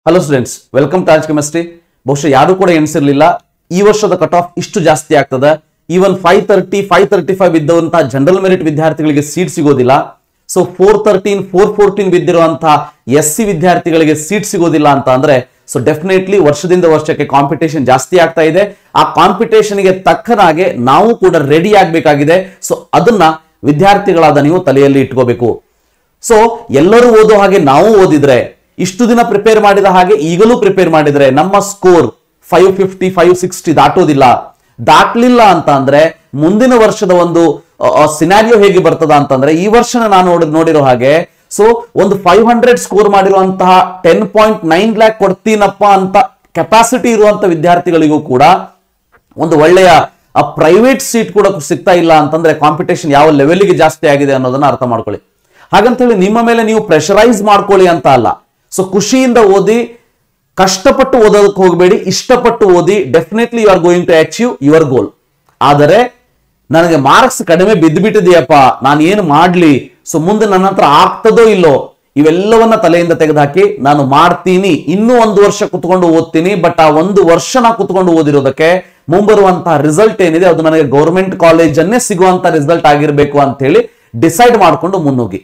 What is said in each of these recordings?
hello students welcome to org chemistry ಬಹುಶಃ ಯಾರು ಕೂಡ ಎಣಿಸಿರ್ಲಿಲ್ಲ ಈ ವರ್ಷದ ಕಟ್ ಆಫ್ ಇಷ್ಟು ಜಾಸ್ತಿ ಆಗ್ತದೆ even five thirty five thirty five ಇದ್ದವಂತಹ ಜನರಲ್ ಮೆರಿಟ್ ವಿದ್ಯಾರ್ಥಿಗಳಿಗೆ ಸೀಟ್ ಸಿಗೋದಿಲ್ಲ so four thirteen four fourteen ಬಿದ್ದಿರುವಂತಹ ಎಸ್ ಸಿ ವಿದ್ಯಾರ್ಥಿಗಳಿಗೆ ಸೀಟ್ ಸಿಗೋದಿಲ್ಲ ಅಂತ ಅಂದ್ರೆ ಸೊ ಡೆಫಿನೆಟ್ಲಿ ವರ್ಷದಿಂದ ವರ್ಷಕ್ಕೆ ಕಾಂಪಿಟೇಷನ್ ಜಾಸ್ತಿ ಆಗ್ತಾ ಇದೆ ಆ ಕಾಂಪಿಟೇಷನ್ಗೆ ತಕ್ಕನಾಗೆ ನಾವು ಕೂಡ ರೆಡಿ ಆಗ್ಬೇಕಾಗಿದೆ ಸೊ ಅದನ್ನ ವಿದ್ಯಾರ್ಥಿಗಳಾದ ನೀವು ತಲೆಯಲ್ಲಿ ಇಟ್ಕೋಬೇಕು ಸೊ ಎಲ್ಲರೂ ಓದೋ ಹಾಗೆ ನಾವು ಓದಿದ್ರೆ ಇಷ್ಟು ದಿನ ಪ್ರಿಪೇರ್ ಮಾಡಿದ ಹಾಗೆ ಈಗಲೂ ಪ್ರಿಪೇರ್ ಮಾಡಿದ್ರೆ ನಮ್ಮ score five fifty five sixty ದಾಟೋದಿಲ್ಲ ದಾಟ್ಲಿಲ್ಲ ಅಂತ ಅಂದ್ರೆ ಮುಂದಿನ ವರ್ಷದ ಒಂದು ಸಿನಾರಿಯೋ ಹೇಗೆ ಬರ್ತದ ಅಂತಂದ್ರೆ ಈ ವರ್ಷನ ನಾನು ನೋಡಿ ನೋಡಿರೋ ಹಾಗೆ ಸೊ ಒಂದು ಫೈವ್ ಹಂಡ್ರೆಡ್ ಸ್ಕೋರ್ ಮಾಡಿರುವಂತಹ ಟೆನ್ ಪಾಯಿಂಟ್ ನೈನ್ ಲ್ಯಾಕ್ ಕೊಡ್ತೀನಪ್ಪ ಅಂತ ಕೆಪಾಸಿಟಿ ಇರುವಂತ ವಿದ್ಯಾರ್ಥಿಗಳಿಗೂ ಕೂಡ ಒಂದು ಒಳ್ಳೆಯ ಪ್ರೈವೇಟ್ ಸೀಟ್ ಕೂಡ ಸಿಗ್ತಾ ಇಲ್ಲ ಅಂತಂದ್ರೆ ಕಾಂಪಿಟೇಷನ್ ಯಾವ ಲೆವೆಲ್ಗೆ ಜಾಸ್ತಿ ಆಗಿದೆ ಅನ್ನೋದನ್ನ ಅರ್ಥ ಮಾಡ್ಕೊಳ್ಳಿ ಹಾಗಂತ ಹೇಳಿ ನಿಮ್ಮ ಮೇಲೆ ನೀವು ಪ್ರೆಷರೈಸ್ ಮಾಡ್ಕೊಳ್ಳಿ ಅಂತ ಅಲ್ಲ ಸೊ ಖುಷಿಯಿಂದ ಓದಿ ಕಷ್ಟಪಟ್ಟು ಓದೋದಕ್ಕೆ ಹೋಗಬೇಡಿ ಇಷ್ಟಪಟ್ಟು ಓದಿ definitely you are going to achieve your goal ಆದರೆ ನನಗೆ ಮಾರ್ಕ್ಸ್ ಕಡಿಮೆ ಬಿದ್ದುಬಿಟ್ಟಿದೆಯಪ್ಪ ನಾನು ಏನು ಮಾಡ್ಲಿ ಸೊ ಮುಂದೆ ನನ್ನ ಹತ್ರ ಆಗ್ತದೋ ಇಲ್ಲೋ ಇವೆಲ್ಲವನ್ನ ತಲೆಯಿಂದ ತೆಗೆದುಹಾಕಿ ನಾನು ಮಾಡ್ತೀನಿ ಇನ್ನೂ ಒಂದು ವರ್ಷ ಕುತ್ಕೊಂಡು ಓದ್ತೀನಿ ಬಟ್ ಆ ಒಂದು ವರ್ಷ ನಾ ಕುತ್ಕೊಂಡು ಓದಿರೋದಕ್ಕೆ ಮುಂಬರುವಂತಹ ರಿಸಲ್ಟ್ ಏನಿದೆ ಅದು ನನಗೆ ಗೌರ್ಮೆಂಟ್ ಕಾಲೇಜನ್ನೇ ಸಿಗುವಂತ ರಿಸಲ್ಟ್ ಆಗಿರ್ಬೇಕು ಅಂತ ಹೇಳಿ ಡಿಸೈಡ್ ಮಾಡ್ಕೊಂಡು ಮುನ್ನುಗ್ಗಿ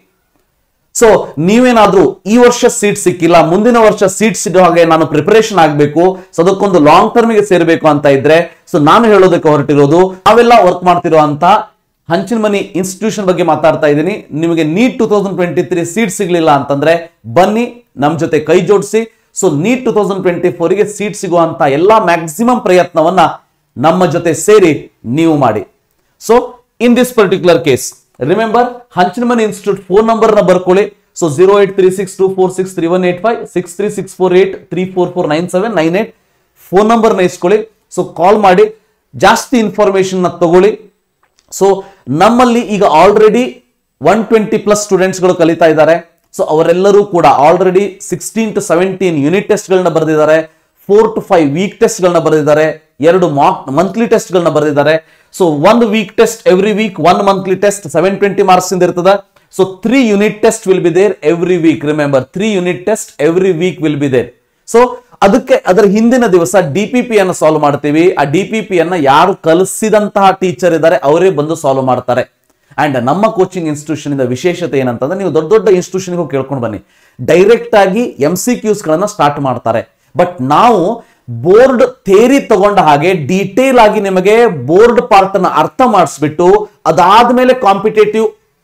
ಸೊ ನೀವೇನಾದ್ರೂ ಈ ವರ್ಷ ಸೀಟ್ ಸಿಕ್ಕಿಲ್ಲ ಮುಂದಿನ ವರ್ಷ ಸೀಟ್ ಸಿಗೋ ಹಾಗೆ ನಾನು ಪ್ರಿಪರೇಷನ್ ಆಗಬೇಕು ಸೊ ಅದಕ್ಕೊಂದು ಲಾಂಗ್ ಟರ್ಮ್ಗೆ ಸೇರ್ಬೇಕು ಅಂತ ಇದ್ರೆ ಸೊ ನಾನು ಹೇಳೋದಕ್ಕೆ ಹೊರಟಿರೋದು ನಾವೆಲ್ಲ ವರ್ಕ್ ಮಾಡ್ತಿರೋ ಅಂತ ಹಂಚಿನ ಮನಿ ಇನ್ಸ್ಟಿಟ್ಯೂಷನ್ ಬಗ್ಗೆ ಮಾತಾಡ್ತಾ ಇದ್ದೀನಿ ನಿಮಗೆ NEET two thousand twenty three seat ಸಿಗ್ಲಿಲ್ಲ ಅಂತಂದ್ರೆ ಬನ್ನಿ ನಮ್ ಜೊತೆ ಕೈ ಜೋಡಿಸಿ so NEET two thousand twenty ಫೋರ್ಗೆ ಸೀಟ್ ಸಿಗುವಂತ ಎಲ್ಲಾ ಮ್ಯಾಕ್ಸಿಮಮ್ ಪ್ರಯತ್ನವನ್ನ ನಮ್ಮ ಜೊತೆ ಸೇರಿ ನೀವು ಮಾಡಿ so in this particular case remember Hanchinamani institute phone number ನ ಬರ್ಕೊಳ್ಳಿ so zero eight three six two four six three one eight five six three six four eight three four four nine seven nine eight phone number ನ ಇಸ್ಕೊಳ್ಳಿ so ಕಾಲ್ ಮಾಡಿ ಜಾಸ್ತಿ information ನ ತಗೊಳ್ಳಿ so ನಮ್ಮಲ್ಲಿ ಈಗ ಆಲ್ರೆಡಿ ಒನ್ ಟ್ವೆಂಟಿ ಪ್ಲಸ್ ಸ್ಟೂಡೆಂಟ್ಸ್ಗಳು ಕಲಿತಾ ಇದ್ದಾರೆ ಸೊ ಅವರೆಲ್ಲರೂ ಕೂಡ already sixteen to seventeen unit ಟೆಸ್ಟ್ಗಳನ್ನ ಬರೆದಿದ್ದಾರೆ ಫೋರ್ ಟು ಫೈವ್ ವೀಕ್ ಟೆಸ್ಟ್ಗಳನ್ನ ಬರೆದಿದ್ದಾರೆ ಎರಡು ಮಾಕ್ ಮಂತ್ಲಿ ಟೆಸ್ಟ್ಗಳನ್ನ ಬರೆದಿದ್ದಾರೆ so one week test every week one monthly test seven twenty marks ಇಂದ ಇರ್ತದೆ so three unit test will be there every week remember three unit test every week will be there so ಅದಕ್ಕೆ ಅದರ ಹಿಂದಿನ ದಿವಸ D P P ಅನ್ನು solve ಮಾಡ್ತೀವಿ ಆ D P P ಅನ್ನ ಯಾರು ಕಲಿಸಿದಂತಹ ಟೀಚರ್ ಇದ್ದಾರೆ ಅವರೇ ಬಂದು ಸಾಲ್ವ್ ಮಾಡ್ತಾರೆ ಅಂಡ್ ನಮ್ಮ ಕೋಚಿಂಗ್ ಇನ್ಸ್ಟಿಟ್ಯೂಷನ್ ಇಂದ ವಿಶೇಷತೆ ಏನಂತಂದ್ರೆ ನೀವು ದೊಡ್ಡ ದೊಡ್ಡ ಇನ್ಸ್ಟಿಟ್ಯೂಷನ್ ಹೋಗಿ ಕೇಳ್ಕೊಂಡು ಬನ್ನಿ ಡೈರೆಕ್ಟ್ ಆಗಿ ಎಂ ಸಿ ಕ್ಯೂಸ್ ಗಳನ್ನ ಸ್ಟಾರ್ಟ್ ಮಾಡ್ತಾರೆ ಬಟ್ ನಾವು ಬೋರ್ಡ್ ಥೇರಿ ತಗೊಂಡ ಹಾಗೆ ಡೀಟೇಲ್ ಆಗಿ ನಿಮಗೆ ಬೋರ್ಡ್ ಪಾರ್ಟ್ ಅನ್ನ ಅರ್ಥ ಮಾಡಿಸ್ಬಿಟ್ಟು ಅದಾದ್ಮೇಲೆ ಕಾಂಪಿಟೇಟಿವ್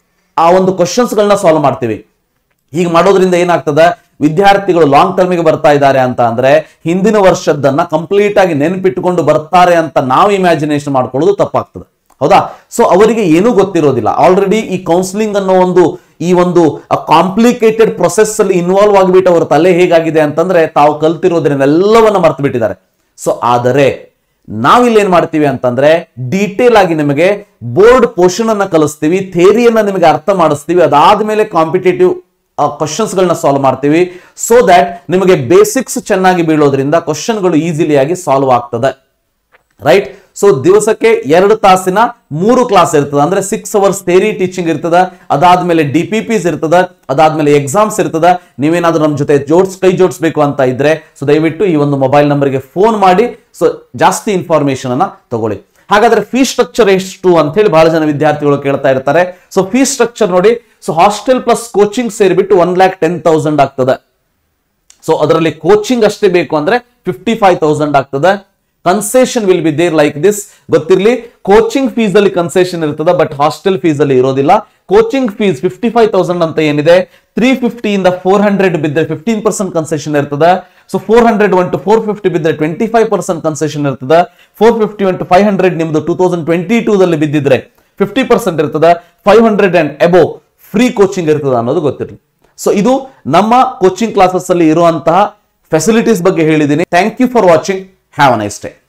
ಆ ಒಂದು ಕ್ವಶನ್ಸ್ ಗಳನ್ನ ಸಾಲ್ವ್ ಮಾಡ್ತೀವಿ ಹೀಗೆ ಮಾಡೋದ್ರಿಂದ ಏನಾಗ್ತದ ವಿದ್ಯಾರ್ಥಿಗಳು ಲಾಂಗ್ ಟರ್ಮಿಗೆ ಬರ್ತಾ ಇದ್ದಾರೆ ಅಂತ ಅಂದ್ರೆ ಹಿಂದಿನ ವರ್ಷದ್ದನ್ನ ಕಂಪ್ಲೀಟ್ ಆಗಿ ನೆನ್ಪಿಟ್ಟುಕೊಂಡು ಬರ್ತಾರೆ ಅಂತ ನಾವು ಇಮ್ಯಾಜಿನೇಷನ್ ಮಾಡ್ಕೊಳ್ಳೋದು ತಪ್ಪಾಗ್ತದೆ ಹೌದಾ ಸೊ ಅವರಿಗೆ ಏನೂ ಗೊತ್ತಿರೋದಿಲ್ಲ ಆಲ್ರೆಡಿ ಈ ಕೌನ್ಸಿಲಿಂಗ್ ಅನ್ನೋ ಒಂದು ಈ ಒಂದು ಕಾಂಪ್ಲಿಕೇಟೆಡ್ ಪ್ರೊಸೆಸ್ ಅಲ್ಲಿ ಇನ್ವಾಲ್ವ್ ಆಗಿಬಿಟ್ಟು ಅವರ ತಲೆ ಹೇಗಾಗಿದೆ ಅಂತಂದ್ರೆ ತಾವು ಕಲ್ತಿರೋದ್ರಿಂದ ಎಲ್ಲವನ್ನ ಮರ್ತು ಬಿಟ್ಟಿದ್ದಾರೆ ಸೊ ಆದರೆ ನಾವಿಲ್ಲಿ ಏನ್ ಮಾಡ್ತೀವಿ ಅಂತಂದ್ರೆ ಡೀಟೇಲ್ ಆಗಿ ನಿಮಗೆ ಬೋರ್ಡ್ ಪೋರ್ಷನ್ ಅನ್ನ ಕಲಿಸ್ತೀವಿ ಥೇರಿಯನ್ನ ನಿಮಗೆ ಅರ್ಥ ಮಾಡಿಸ್ತೀವಿ ಅದಾದ್ಮೇಲೆ ಕಾಂಪಿಟೇಟಿವ್ ಕ್ವಶನ್ಸ್ ಗಳನ್ನ ಸಾಲ್ವ್ ಮಾಡ್ತೀವಿ ಸೊ ದಟ್ ನಿಮಗೆ ಬೇಸಿಕ್ಸ್ ಚೆನ್ನಾಗಿ ಬೀಳೋದ್ರಿಂದ ಕ್ವಶನ್ಗಳು ಈಸಿಲಿ ಆಗಿ ಸಾಲ್ವ್ ಆಗ್ತದೆ ರೈಟ್ ಸೊ ದಿವಸಕ್ಕೆ ಎರಡು ತಾಸಿನ ಮೂರು ಕ್ಲಾಸ್ ಇರ್ತದೆ ಅಂದ್ರೆ ಸಿಕ್ಸ್ ಅವರ್ಸ್ ಥೇರಿ ಟೀಚಿಂಗ್ ಇರ್ತದ ಅದಾದ್ಮೇಲೆ ಡಿ ಪಿ ಪಿಸ್ ಇರ್ತದ ಅದಾದ್ಮೇಲೆ ಎಕ್ಸಾಮ್ಸ್ ಇರ್ತದ ನೀವೇನಾದ್ರೂ ನಮ್ಮ ಜೊತೆ ಜೋಡ್ಸ್ ಕೈ ಜೋಡಿಸ್ಬೇಕು ಅಂತ ಇದ್ರೆ ಸೊ ದಯವಿಟ್ಟು ಈ ಒಂದು ಮೊಬೈಲ್ ನಂಬರ್ಗೆ ಫೋನ್ ಮಾಡಿ ಸೊ ಜಾಸ್ತಿ ಇನ್ಫಾರ್ಮೇಶನ್ ಅನ್ನ ತಗೊಳ್ಳಿ ಹಾಗಾದ್ರೆ ಫೀ ಸ್ಟ್ರಕ್ಚರ್ ಎಷ್ಟು ಅಂತ ಹೇಳಿ ಬಹಳ ಜನ ವಿದ್ಯಾರ್ಥಿಗಳು ಕೇಳ್ತಾ ಇರ್ತಾರೆ ಸೊ ಫೀ ಸ್ಟ್ರಕ್ಚರ್ ನೋಡಿ ಸೊ ಹಾಸ್ಟೆಲ್ ಪ್ಲಸ್ ಕೋಚಿಂಗ್ ಸೇರಿಬಿಟ್ಟು ಒನ್ ಲ್ಯಾಕ್ ಟೆನ್ ತೌಸಂಡ್ ಆಗ್ತದೆ ಸೊ ಅದರಲ್ಲಿ ಕೋಚಿಂಗ್ ಅಷ್ಟೇ ಬೇಕು ಅಂದ್ರೆ ಫಿಫ್ಟಿ ಫೈವ್ ತೌಸಂಡ್ ಆಗ್ತದೆ concession will be there like this ಗೊತ್ತಿರಲಿ ಕೋಚಿಂಗ್ ಫೀಸ್ ಅಲ್ಲಿ ಕನ್ಸೆಷನ್ ಇರ್ತದೆ ಬಟ್ ಹಾಸ್ಟೆಲ್ ಫೀಸ್ ಅಲ್ಲಿ ಇರೋದಿಲ್ಲ coaching fees fifty five thousand ಅಂತ ಏನಿದೆ ತ್ರೀ ಫಿಫ್ಟಿ ಇಂದ ಫೋರ್ ಹಂಡ್ರೆಡ್ ಬಿದ್ದರೆ ಫಿಫ್ಟೀನ್ ಪರ್ಸೆಂಟ್ ಕನ್ಸೆಷನ್ ಇರ್ತದೆ so four hundred one two four fifty ಬಿದ್ದರೆ ಟ್ವೆಂಟಿ ಫೈವ್ ಪರ್ಸೆಂಟ್ ಕನ್ಸೆಷನ್ ಇರ್ತದೆ four fifty one two five hundred ನಿಮ್ದು ಟೂ ತೌಸಂಡ್ ಟ್ವೆಂಟಿ ಟೂ ದಲ್ಲಿ ಬಿದ್ದಿದ್ರೆ ಫಿಫ್ಟಿ ಪರ್ಸೆಂಟ್ ಇರ್ತದೆ five hundred and above free coaching ಇರ್ತದೆ ಅನ್ನೋದು ಗೊತ್ತಿರಲಿ ಸೊ ಇದು ನಮ್ಮ ಕೋಚಿಂಗ್ ಕ್ಲಾಸಸ್ ಅಲ್ಲಿ ಇರುವಂತಹ ಫೆಸಿಲಿಟೀಸ್ ಬಗ್ಗೆ ಹೇಳಿದ್ದೀನಿ thank you for watching have a nice day